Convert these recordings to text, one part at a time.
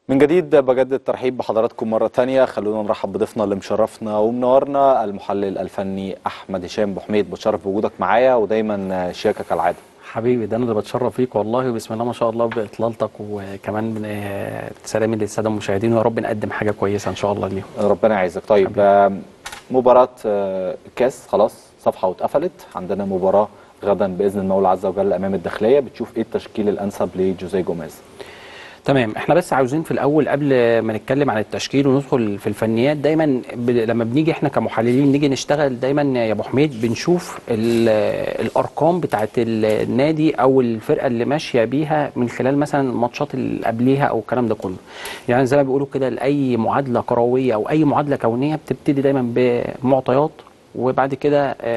من جديد بجدد الترحيب بحضراتكم مرة تانية خلونا نرحب بضيفنا اللي مشرفنا ومنورنا المحلل الفني أحمد هشام أبو حميد بتشرف بوجودك معايا ودايما شياكة كالعادة حبيبي ده انا اللي بتشرف فيك والله وبسم الله ما شاء الله باطلالتك وكمان آه، سلامي للساده المشاهدين ويا رب نقدم حاجه كويسه ان شاء الله ليهم ربنا يعزك طيب آه، مباراة آه، الكاس خلاص صفحة واتقفلت عندنا مباراة غدا بإذن المولى عز وجل أمام الداخلية بتشوف إيه التشكيل الأنسب لجوزيه جوميز تمام احنا بس عاوزين في الاول قبل ما نتكلم عن التشكيل وندخل في الفنيات دايما ب... لما بنيجي احنا كمحللين نيجي نشتغل دايما يا ابو حميد بنشوف ال... الارقام بتاعت النادي او الفرقه اللي ماشيه بيها من خلال مثلا الماتشات اللي قبليها او الكلام ده كله يعني زي ما بيقولوا كده لاي معادله كرويه او اي معادله كونيه بتبتدي دايما بمعطيات وبعد كده آه،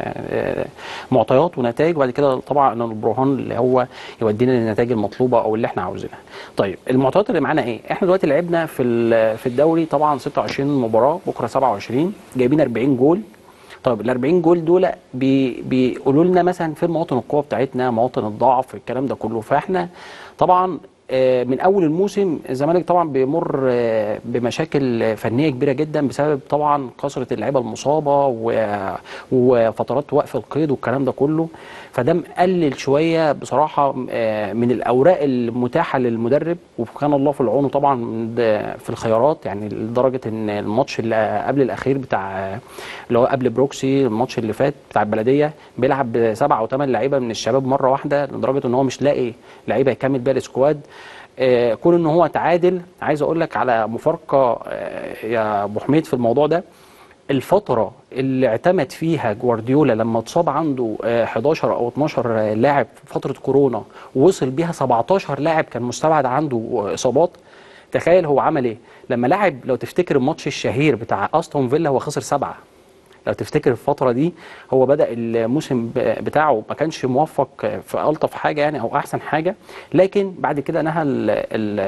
آه، معطيات ونتائج وبعد كده طبعا البرهان اللي هو يودينا للنتائج المطلوبه او اللي احنا عاوزينها. طيب المعطيات اللي معانا ايه؟ احنا دلوقتي لعبنا في ال- في الدوري طبعا 26 مباراه بكره 27 جايبين 40 جول طيب ال 40 جول دول بي بيقولوا لنا مثلا فين مواطن القوه بتاعتنا مواطن الضعف الكلام ده كله فاحنا طبعا آه، من اول الموسم الزمالك طبعا بيمر آه، بمشاكل فنيه كبيره جدا بسبب طبعا كثره اللعيبه المصابه و- وفترات وقف القيد والكلام ده كله فده مقلل شويه بصراحه آه، من الاوراق المتاحه للمدرب وكان الله في العون طبعا ده في الخيارات يعني لدرجه ان الماتش اللي قبل الاخير بتاع اللي هو قبل بروكسي الماتش اللي فات بتاع البلديه بيلعب بسبع او ثمان لعيبه من الشباب مره واحده لدرجه ان هو مش لاقي لعيبه يكمل بيها السكواد آه، كون ان هو تعادل عايز اقول لك على مفارقه آه، يا ابو حميد في الموضوع ده الفترة اللي اعتمد فيها جوارديولا لما اتصاب عنده آه، 11 او 12 لاعب في فترة كورونا ووصل بيها 17 لاعب كان مستبعد عنده آه، اصابات تخيل هو عمل ايه لما لعب لو تفتكر الماتش الشهير بتاع استون فيلا هو خسر سبعة لو تفتكر الفترة دي هو بدأ الموسم ب- بتاعه ما كانش موفق في ألطف حاجة يعني أو أحسن حاجة لكن بعد كده نهى ال ال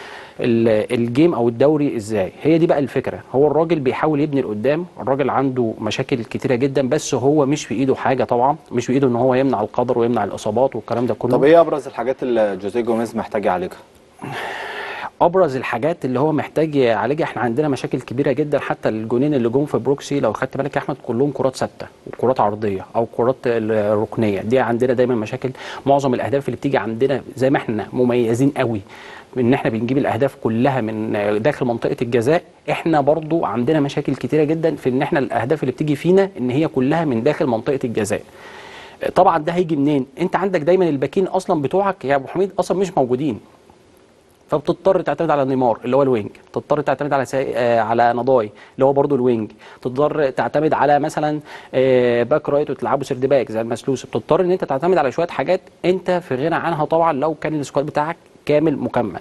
ال الجيم أو الدوري إزاي هي دي بقى الفكرة هو الراجل بيحاول يبني لقدام الراجل عنده مشاكل كتيرة جدا بس هو مش في إيده حاجة طبعا مش في إيده إن هو يمنع القدر ويمنع الإصابات والكلام ده كله طب إيه أبرز الحاجات اللي جوزيه جوميز محتاج يعالجها؟ ابرز الحاجات اللي هو محتاج يعالجها احنا عندنا مشاكل كبيره جدا حتى الجونين اللي جم في بروكسي لو خدت بالك يا احمد كلهم كرات ثابته وكرات عرضيه او كرات الركنيه دي عندنا دايما مشاكل معظم الاهداف اللي بتيجي عندنا زي ما احنا مميزين قوي ان احنا بنجيب الاهداف كلها من داخل منطقه الجزاء احنا برضو عندنا مشاكل كتيره جدا في ان احنا الاهداف اللي بتيجي فينا ان هي كلها من داخل منطقه الجزاء طبعا ده هيجي منين انت عندك دايما الباكين اصلا بتوعك يا ابو حميد اصلا مش موجودين فبتضطر تعتمد على نيمار اللي هو الوينج تضطر تعتمد على سي... آه على نضاي اللي هو برضو الوينج تضطر تعتمد على مثلا آه باك رايت وتلعبه سيرد باك زي المسلوس بتضطر ان انت تعتمد على شويه حاجات انت في غنى عنها طبعا لو كان السكواد بتاعك كامل مكمل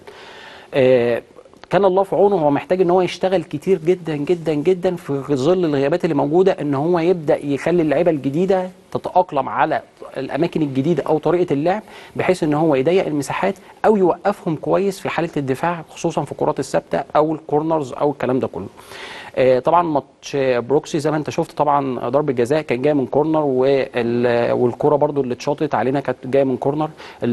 آه كان الله في عونه هو محتاج ان هو يشتغل كتير جدا جدا جدا في ظل الغيابات اللي موجوده ان هو يبدا يخلي اللعيبه الجديده تتاقلم على الاماكن الجديده او طريقه اللعب بحيث ان هو يضيق المساحات او يوقفهم كويس في حاله الدفاع خصوصا في الكرات الثابته او الكورنرز او الكلام ده كله. آه، طبعا ماتش بروكسي زي ما انت شفت طبعا ضربه جزاء كان جاي من كورنر وال- والكره برضو اللي اتشاطت علينا كانت جايه من كورنر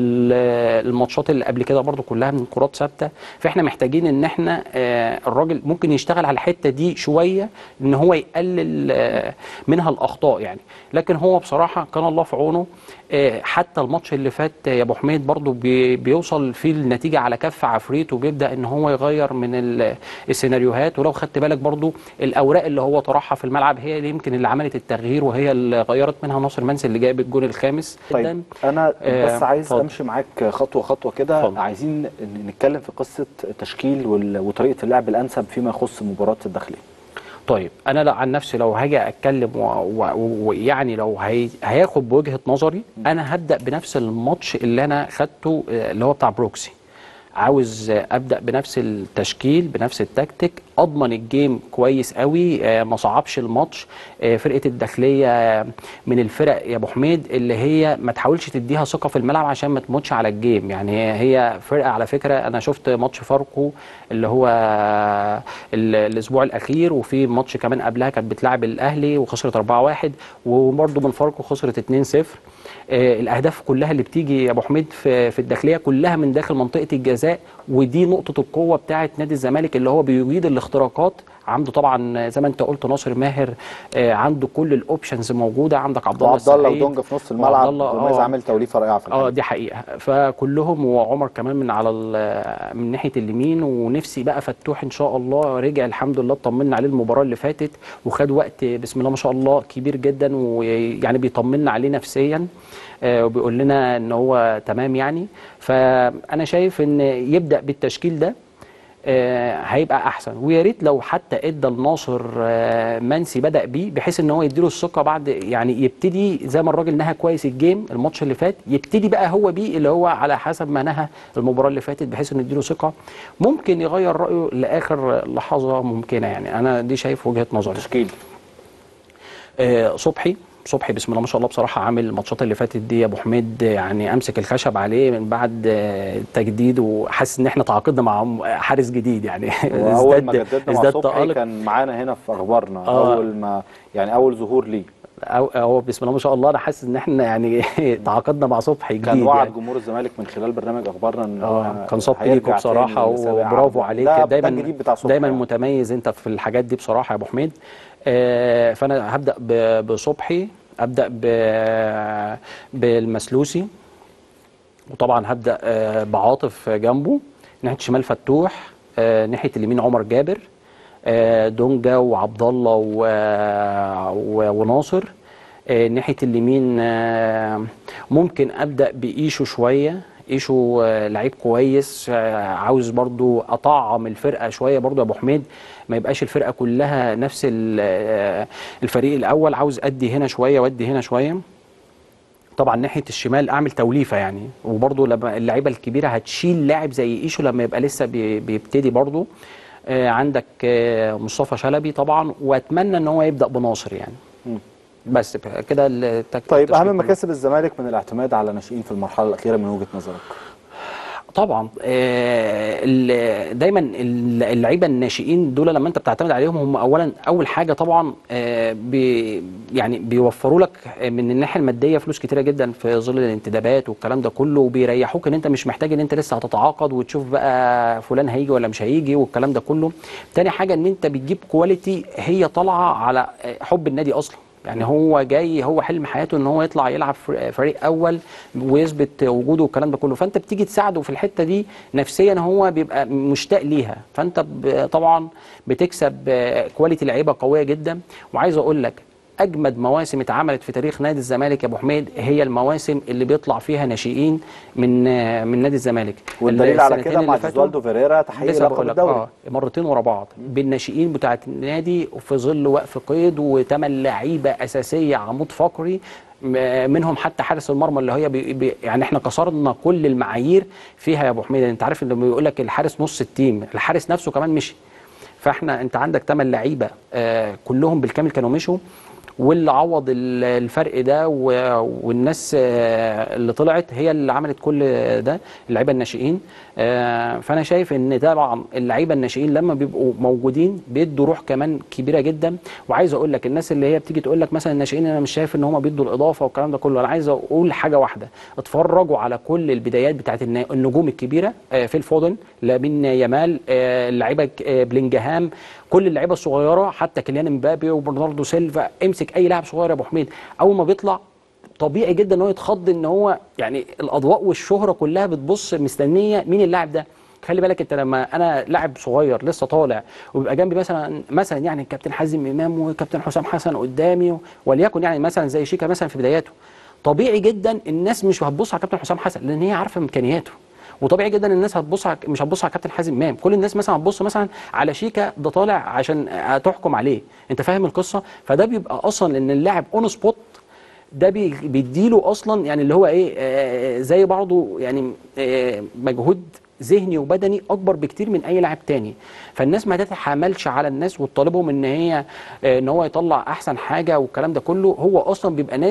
ال- الماتشات اللي قبل كده برضو كلها من كرات ثابته فاحنا محتاجين ان احنا آه، الراجل ممكن يشتغل على الحته دي شويه ان هو يقلل آه، منها الاخطاء يعني لكن هو بصراحه كان الله في عونه آه، حتى الماتش اللي فات يا ابو حميد برضو بي- بيوصل فيه النتيجه على كف عفريت وبيبدا ان هو يغير من ال- السيناريوهات ولو خدت بالك برضو الاوراق اللي هو طرحها في الملعب هي اللي يمكن اللي عملت التغيير وهي اللي غيرت منها ناصر منسي اللي جايب الجون الخامس طيب أنا آه، بس عايز اتفضل. أمشي معاك خطوة خطوة كده اتفضل. عايزين نتكلم في قصة التشكيل وال- وطريقة اللعب الأنسب فيما يخص مباراة الداخلية طيب انا لا عن نفسي لو هاجي اتكلم و- و- ويعني لو هي هياخد بوجهه نظري انا هبدا بنفس الماتش اللي انا خدته آه، اللي هو بتاع بروكسي عاوز آه، ابدا بنفس التشكيل بنفس التكتيك اضمن الجيم كويس قوي آه، ما صعبش الماتش آه، فرقه الداخليه آه، من الفرق يا ابو حميد اللي هي ما تحاولش تديها ثقه في الملعب عشان ما تموتش على الجيم يعني هي- هي فرقه على فكره انا شفت ماتش فاركو اللي هو ال- الاسبوع الاخير وفي ماتش كمان قبلها كانت بتلعب الاهلي وخسرت 4-1 وبرده من فاركو خسرت 2-0 آه، الاهداف كلها اللي بتيجي يا ابو حميد في في الداخليه كلها من داخل منطقه الجزاء ودي نقطه القوه بتاعه نادي الزمالك اللي هو بيجيد الاختراقات عنده طبعا زي ما انت قلت ناصر ماهر آه، عنده كل الاوبشنز موجوده عندك عبد الله وعبد الله السعيد ودونجا في نص الملعب وعبد الله، جوميز آه. عامل توليفه رائعه في اه الحقيقه دي حقيقه فكلهم وعمر كمان من على ال- من ناحيه اليمين ونفسي بقى فتوح ان شاء الله رجع الحمد لله اطمنا عليه المباراه اللي فاتت وخد وقت بسم الله ما شاء الله كبير جدا ويعني بيطمنا عليه نفسيا آه، وبيقول لنا ان هو تمام يعني فانا شايف ان يبدا بالتشكيل ده آه، هيبقى احسن ويا ريت لو حتى ادى لناصر آه، منسي بدا بيه بحيث ان هو يديله الثقه بعد يعني يبتدي زي ما الراجل نهى كويس الجيم الماتش اللي فات يبتدي بقى هو بيه اللي هو على حسب ما نهى المباراه اللي فاتت بحيث انه يديله ثقه ممكن يغير رايه لاخر لحظه ممكنه يعني انا دي شايف وجهه نظري تشكيل آه، صبحي صبحي بسم الله ما شاء الله بصراحه عامل الماتشات اللي فاتت دي يا ابو حميد يعني امسك الخشب عليه من بعد آه، التجديد وحاسس ان احنا تعاقدنا مع حارس جديد يعني واول ما ازداد جددنا مع ازداد صبحي تألق كان معانا هنا في اخبارنا آه. اول ما يعني اول ظهور ليه أو هو بسم الله ما شاء الله انا حاسس ان احنا يعني تعاقدنا مع صبحي جديد كان وعد يعني. جمهور الزمالك من خلال برنامج اخبارنا ان اه هو كان صبحي هيرجع ليكوا بصراحه تاني يساوي وبرافو عقده. عليك ده- ده دايما الجديد بتاع صبحي دايما يعني. متميز انت في الحاجات دي بصراحه يا ابو حميد آه فانا هبدا ب- بصبحي ابدا ب- بالمسلوسي وطبعا هبدا آه بعاطف جنبه ناحيه الشمال فتوح آه ناحيه اليمين عمر جابر آه دونجا وعبد الله و- و- وناصر آه ناحيه اليمين آه ممكن ابدا بايشو شويه ايشو آه لعيب كويس آه عاوز برضو اطعم الفرقه شويه برضو يا ابو حميد ما يبقاش الفرقه كلها نفس ال- آه الفريق الاول عاوز ادي هنا شويه وادي هنا شويه طبعا ناحيه الشمال اعمل توليفه يعني وبرضه لما اللعيبه الكبيره هتشيل لاعب زي ايشو لما يبقى لسه بي- بيبتدي برضه آه عندك آه مصطفى شلبي طبعا واتمنى ان هو يبدا بناصر يعني مم. بس كده التك... طيب التشكيل اهم كله. مكاسب الزمالك من الاعتماد على ناشئين في المرحله الاخيره من وجهه نظرك طبعا آه، ال- دايما ال- اللعيبه الناشئين دول لما انت بتعتمد عليهم هم اولا اول حاجه طبعا آه، بي يعني بيوفروا لك من الناحيه الماديه فلوس كتيره جدا في ظل الانتدابات والكلام ده كله وبيريحوك ان انت مش محتاج ان انت لسه هتتعاقد وتشوف بقى فلان هيجي ولا مش هيجي والكلام ده كله تاني حاجه ان انت بتجيب كواليتي هي طالعه على حب النادي اصلا يعني هو جاي هو حلم حياته ان هو يطلع يلعب فر- فريق اول ويثبت وجوده والكلام ده كله فانت بتيجي تساعده في الحته دي نفسيا هو بيبقى مشتاق ليها فانت ب- طبعا بتكسب آه، كواليتي لعيبه قويه جدا وعايز اقول لك اجمد مواسم اتعملت في تاريخ نادي الزمالك يا ابو حميد هي المواسم اللي بيطلع فيها ناشئين من آه، من نادي الزمالك والدليل على السنتين كده اللي مع فاتوا جوزوالدو فيريرا تحقيق لسه لقب بقول لك الدوري اه مرتين ورا بعض بالناشئين بتاعه النادي في ظل وقف قيد وثمان لعيبه اساسيه عمود فقري م- منهم حتى حارس المرمى اللي هي بي بي يعني احنا كسرنا كل المعايير فيها يا ابو حميد انت عارف لما بيقول لك الحارس نص التيم الحارس نفسه كمان مشي فاحنا انت عندك ثمان لعيبه آه كلهم بالكامل كانوا مشوا واللي عوض ال- الفرق ده و- والناس آه، اللي طلعت هي اللي عملت كل ده اللعيبه الناشئين آه، فانا شايف ان طبعا اللعيبه الناشئين لما بيبقوا موجودين بيدوا روح كمان كبيره جدا وعايز اقول لك الناس اللي هي بتيجي تقول لك مثلا الناشئين انا مش شايف ان هم بيدوا الاضافه والكلام ده كله انا عايز اقول حاجه واحده اتفرجوا على كل البدايات بتاعت النا- النجوم الكبيره آه، في الفودن لامين يامال آه، اللعيبه آه، بلينجهام كل اللعيبه الصغيره حتى كيليان امبابي وبرناردو سيلفا امسك اي لاعب صغير يا ابو حميد اول ما بيطلع طبيعي جدا ان هو يتخض ان هو يعني الاضواء والشهره كلها بتبص مستنيه مين اللاعب ده خلي بالك انت لما انا لاعب صغير لسه طالع وبيبقى جنبي مثلا مثلا يعني الكابتن حازم امام وكابتن حسام حسن قدامي وليكن يعني مثلا زي شيكا مثلا في بداياته طبيعي جدا الناس مش هتبص على كابتن حسام حسن لان هي عارفه امكانياته وطبيعي جدا الناس هتبص على مش هتبص على كابتن حازم امام كل الناس مثلا هتبص مثلا على شيكا ده طالع عشان تحكم عليه انت فاهم القصه فده بيبقى اصلا ان اللاعب اون سبوت ده بي- بيديله اصلا يعني اللي هو ايه آه، زي برضه يعني آه، مجهود ذهني وبدني اكبر بكتير من اي لاعب تاني فالناس ما تتحاملش على الناس وتطالبهم ان هي آه، ان هو يطلع احسن حاجه والكلام ده كله هو اصلا بيبقى نازل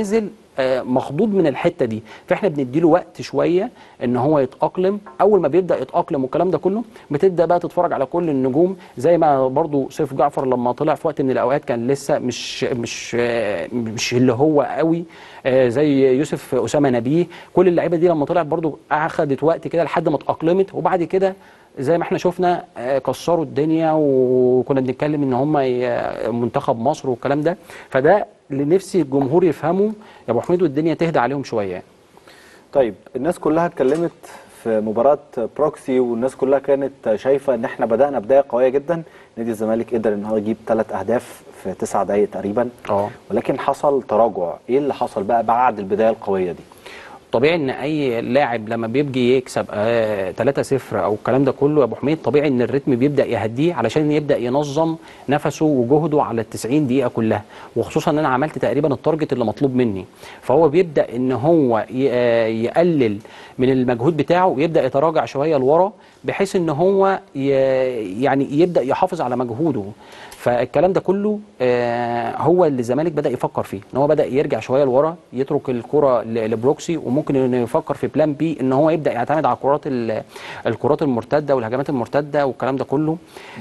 آه، مخضوض من الحته دي فاحنا بنديله وقت شويه ان هو يتاقلم اول ما بيبدا يتاقلم والكلام ده كله بتبدا بقى تتفرج على كل النجوم زي ما برضو سيف جعفر لما طلع في وقت من الاوقات كان لسه مش مش آه، مش اللي هو قوي آه، زي يوسف اسامه نبيه كل اللعيبه دي لما طلعت برضو اخذت وقت كده لحد ما اتاقلمت وبعد كده زي ما احنا شفنا آه، كسروا الدنيا وكنا بنتكلم ان هم ي- منتخب مصر والكلام ده فده اللي نفسي الجمهور يفهمه يا ابو حميد والدنيا تهدى عليهم شويه يعني. طيب الناس كلها اتكلمت في مباراة بروكسي والناس كلها كانت شايفة ان احنا بدأنا بداية قوية جدا نادي الزمالك قدر ان هو يجيب ثلاث اهداف في تسع دقايق تقريبا اه ولكن حصل تراجع ايه اللي حصل بقى بعد البداية القوية دي طبيعي ان اي لاعب لما بيجي يكسب آه 3-0 او الكلام ده كله يا ابو حميد طبيعي ان الريتم بيبدا يهديه علشان يبدا ينظم نفسه وجهده على ال 90 دقيقه كلها وخصوصا ان انا عملت تقريبا التارجت اللي مطلوب مني فهو بيبدا ان هو ي- آه، يقلل من المجهود بتاعه ويبدا يتراجع شويه لورا بحيث ان هو ي- يعني يبدا يحافظ على مجهوده فالكلام ده كله آه، هو اللي الزمالك بدا يفكر فيه ان هو بدا يرجع شويه لورا يترك الكره ل- لبروكسي وممكن انه يفكر في بلان بي ان هو يبدا يعتمد على الكرات ال- الكرات المرتده والهجمات المرتده والكلام ده كله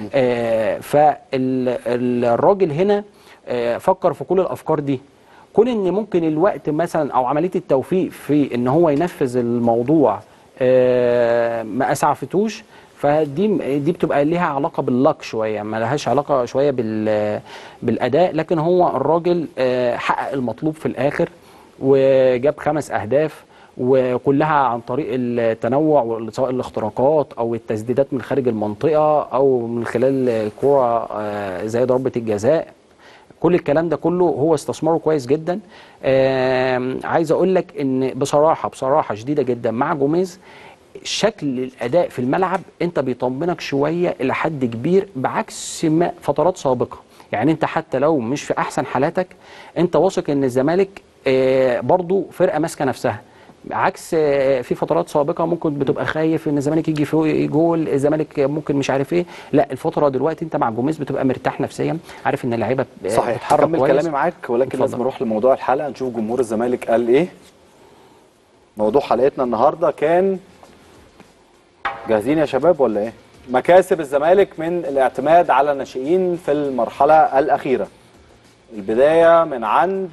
فالراجل هنا آه، فكر في كل الافكار دي كون ان ممكن الوقت مثلا او عمليه التوفيق في ان هو ينفذ الموضوع آه، ما اسعفتوش فدي دي بتبقى ليها علاقه باللك شويه ما لهاش علاقه شويه بال بالاداء لكن هو الراجل آه، حقق المطلوب في الاخر وجاب خمس اهداف وكلها عن طريق التنوع سواء الاختراقات او التسديدات من خارج المنطقه او من خلال الكره آه، زي ضربه الجزاء كل الكلام ده كله هو استثماره كويس جدا آم، عايز اقول لك ان بصراحه بصراحه شديده جدا مع جوميز شكل الاداء في الملعب انت بيطمنك شويه الى حد كبير بعكس ما فترات سابقه يعني انت حتى لو مش في احسن حالاتك انت واثق ان الزمالك آه، برضو فرقه ماسكه نفسها عكس آه، في فترات سابقه ممكن بتبقى خايف ان الزمالك يجي فوق جول الزمالك ممكن مش عارف ايه لا الفتره دلوقتي انت مع جوميز بتبقى مرتاح نفسيا عارف ان اللعيبه آه، صحيح بتتحرك هكمل كويس. كلامي معاك ولكن اتفضل. لازم نروح لموضوع الحلقة نشوف جمهور الزمالك قال ايه موضوع حلقتنا النهاردة كان جاهزين يا شباب ولا ايه مكاسب الزمالك من الاعتماد على الناشئين في المرحلة الأخيرة البداية من عند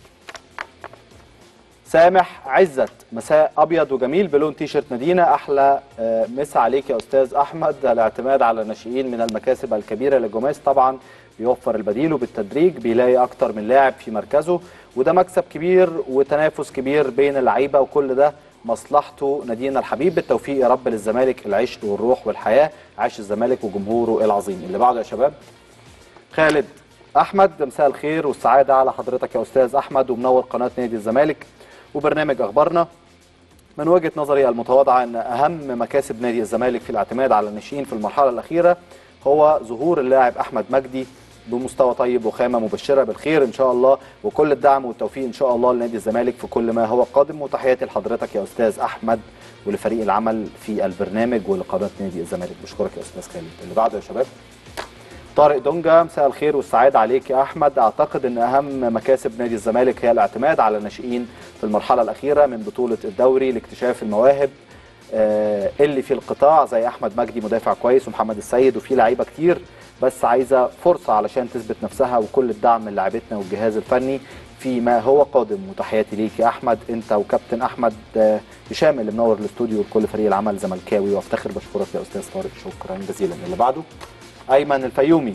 سامح عزت مساء ابيض وجميل بلون تيشرت مدينه احلى آه، مسا عليك يا استاذ احمد الاعتماد على الناشئين من المكاسب الكبيره للجوماز طبعا بيوفر البديل وبالتدريج بيلاقي اكتر من لاعب في مركزه وده مكسب كبير وتنافس كبير بين اللعيبه وكل ده مصلحته نادينا الحبيب بالتوفيق يا رب للزمالك العشق والروح والحياه عاش الزمالك وجمهوره العظيم اللي بعده يا شباب خالد احمد مساء الخير والسعاده على حضرتك يا استاذ احمد ومنور قناه نادي الزمالك وبرنامج اخبارنا من وجهه نظري المتواضعه ان اهم مكاسب نادي الزمالك في الاعتماد على الناشئين في المرحله الاخيره هو ظهور اللاعب احمد مجدي بمستوى طيب وخامه مبشره بالخير ان شاء الله وكل الدعم والتوفيق ان شاء الله لنادي الزمالك في كل ما هو قادم وتحياتي لحضرتك يا استاذ احمد ولفريق العمل في البرنامج ولقناه نادي الزمالك بشكرك يا استاذ خالد اللي بعده يا شباب طارق دونجا مساء الخير والسعادة عليك يا أحمد أعتقد أن أهم مكاسب نادي الزمالك هي الاعتماد على الناشئين في المرحلة الأخيرة من بطولة الدوري لاكتشاف المواهب آه، اللي في القطاع زي أحمد مجدي مدافع كويس ومحمد السيد وفي لعيبة كتير بس عايزة فرصة علشان تثبت نفسها وكل الدعم من لعيبتنا والجهاز الفني فيما هو قادم وتحياتي ليك يا أحمد أنت وكابتن أحمد آه، هشام اللي منور الاستوديو وكل فريق العمل زملكاوي وافتخر بشكرك يا أستاذ طارق شكرا جزيلا اللي بعده أيمن الفيومي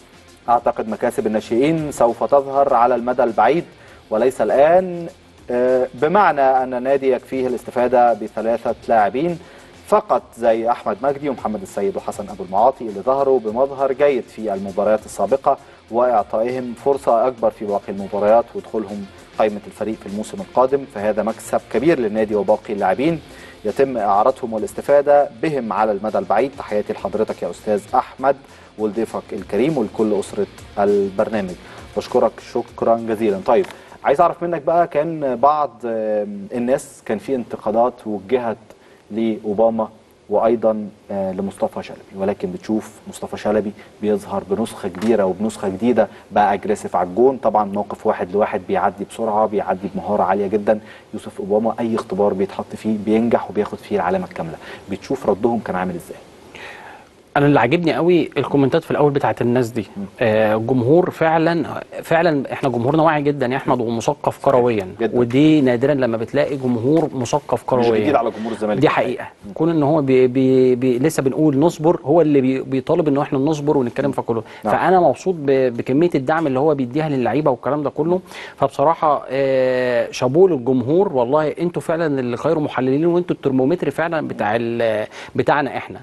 أعتقد مكاسب الناشئين سوف تظهر على المدى البعيد وليس الآن آه، بمعنى أن النادي يكفيه الاستفادة بثلاثة لاعبين فقط زي أحمد مجدي ومحمد السيد وحسن أبو المعاطي اللي ظهروا بمظهر جيد في المباريات السابقة وإعطائهم فرصة أكبر في باقي المباريات ودخولهم قائمة الفريق في الموسم القادم فهذا مكسب كبير للنادي وباقي اللاعبين يتم إعارتهم والاستفادة بهم على المدى البعيد تحياتي لحضرتك يا أستاذ أحمد ولضيفك الكريم ولكل أسرة البرنامج بشكرك شكرا جزيلا طيب عايز أعرف منك بقى كان بعض آم، الناس كان في انتقادات وجهت لأوباما وايضا آه، لمصطفى شلبي ولكن بتشوف مصطفى شلبي بيظهر بنسخه كبيره وبنسخه جديده بقى اجريسيف على الجون طبعا موقف واحد لواحد بيعدي بسرعه بيعدي بمهاره عاليه جدا يوسف اوباما اي اختبار بيتحط فيه بينجح وبياخد فيه العلامه الكامله بتشوف ردهم كان عامل ازاي انا اللي عاجبني قوي الكومنتات في الاول بتاعت الناس دي آه الجمهور فعلا فعلا احنا جمهورنا واعي جدا يا احمد ومثقف كرويا جداً. ودي نادرا لما بتلاقي جمهور مثقف مش كرويا جديد على جمهور الزمالك دي حقيقه كون ان هو بي بي بي لسه بنقول نصبر هو اللي بي بيطالب ان احنا نصبر ونتكلم في كله نعم. فانا مبسوط ب- بكميه الدعم اللي هو بيديها للعيبه والكلام ده كله فبصراحه آه، شابوه للجمهور والله انتوا فعلا اللي خير محللين وانتوا الترمومتر فعلا بتاع ال- بتاعنا احنا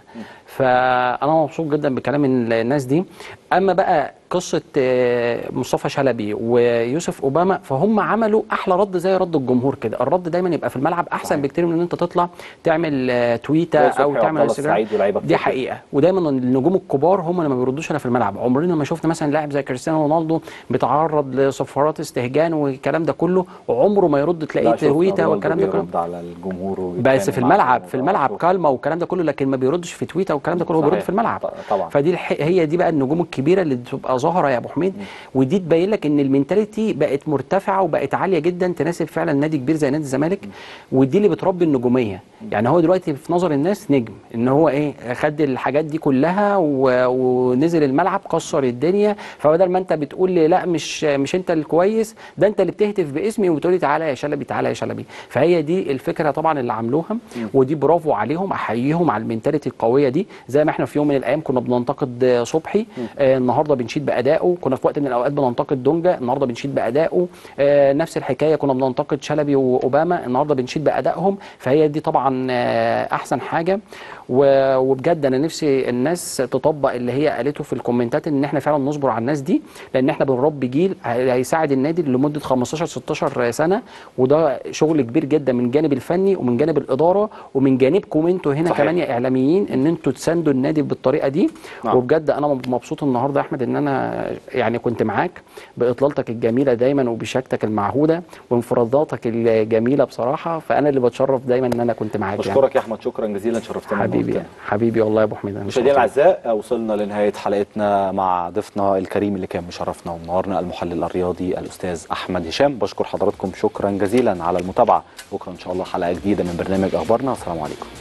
فانا مبسوط جدا بكلام الناس دي اما بقى قصه آه، مصطفى شلبي ويوسف اوباما فهم عملوا احلى رد زي رد الجمهور كده الرد دايما يبقى في الملعب احسن صحيح. بكتير من ان انت تطلع تعمل آه، تويته زي او صبحي وعبد تعمل الله انستجرام السعيد ولاعيبة دي كتير. حقيقه ودايما النجوم الكبار هم اللي ما بيردوش الا في الملعب عمرنا ما شفنا مثلا لاعب زي كريستيانو رونالدو بيتعرض لصفارات استهجان والكلام ده كله وعمره ما يرد تلاقيه لا، شفنا تويته رونالدو والكلام ده كله بيرد على الجمهور وبيتخانق بس في مع الملعب في الجمهور. الملعب آه، كلمه والكلام ده كله لكن ما بيردش في تويته والكلام ده كله هو بيرد صحيح. في الملعب ط- طبعا. فدي الح... هي دي بقى النجوم الكبيره اللي بتبقى ظاهره يا ابو حميد ودي تبين لك ان المينتاليتي بقت مرتفعه وبقت عاليه جدا تناسب فعلا نادي كبير زي نادي الزمالك ودي اللي بتربي النجوميه يعني هو دلوقتي في نظر الناس نجم ان هو ايه خد الحاجات دي كلها و... ونزل الملعب كسر الدنيا فبدل ما انت بتقول لي لا مش مش انت الكويس ده انت اللي بتهتف باسمي وبتقول لي تعالى يا شلبي تعالى يا شلبي فهي دي الفكره طبعا اللي عملوها ودي برافو عليهم احييهم على المينتاليتي القويه دي زي ما احنا في يوم من الايام كنا بننتقد آه، صبحي آه النهارده بنشيد بادائه كنا في وقت من الاوقات بننتقد دونجا النهارده بنشيد بادائه آه نفس الحكايه كنا بننتقد شلبي واوباما النهارده بنشيد بادائهم فهي دي طبعا آه احسن حاجه و- وبجد انا نفسي الناس تطبق اللي هي قالته في الكومنتات ان احنا فعلا نصبر على الناس دي لان احنا بنربي جيل هي- هيساعد النادي لمده 15 16 سنه وده شغل كبير جدا من جانب الفني ومن جانب الاداره ومن جانبكم انتوا هنا صحيح. كمان يا اعلاميين ان انتوا تساندوا النادي بالطريقه دي نعم. وبجد انا مبسوط النهارده يا احمد ان انا يعني كنت معاك باطلالتك الجميله دايما وبشكتك المعهوده وانفراداتك الجميله بصراحه فانا اللي بتشرف دايما ان انا كنت معاك يعني. بشكرك يا احمد شكرا جزيلا شرفتنا حبيبي ونورتنا. حبيبي والله يا ابو حميد أنا مشاهدينا مبسوط. الاعزاء وصلنا لنهايه حلقتنا مع ضيفنا الكريم اللي كان مشرفنا ومنورنا المحلل الرياضي الاستاذ احمد هشام بشكر حضراتكم شكرا جزيلا على المتابعه بكره ان شاء الله حلقه جديده من برنامج اخبارنا والسلام عليكم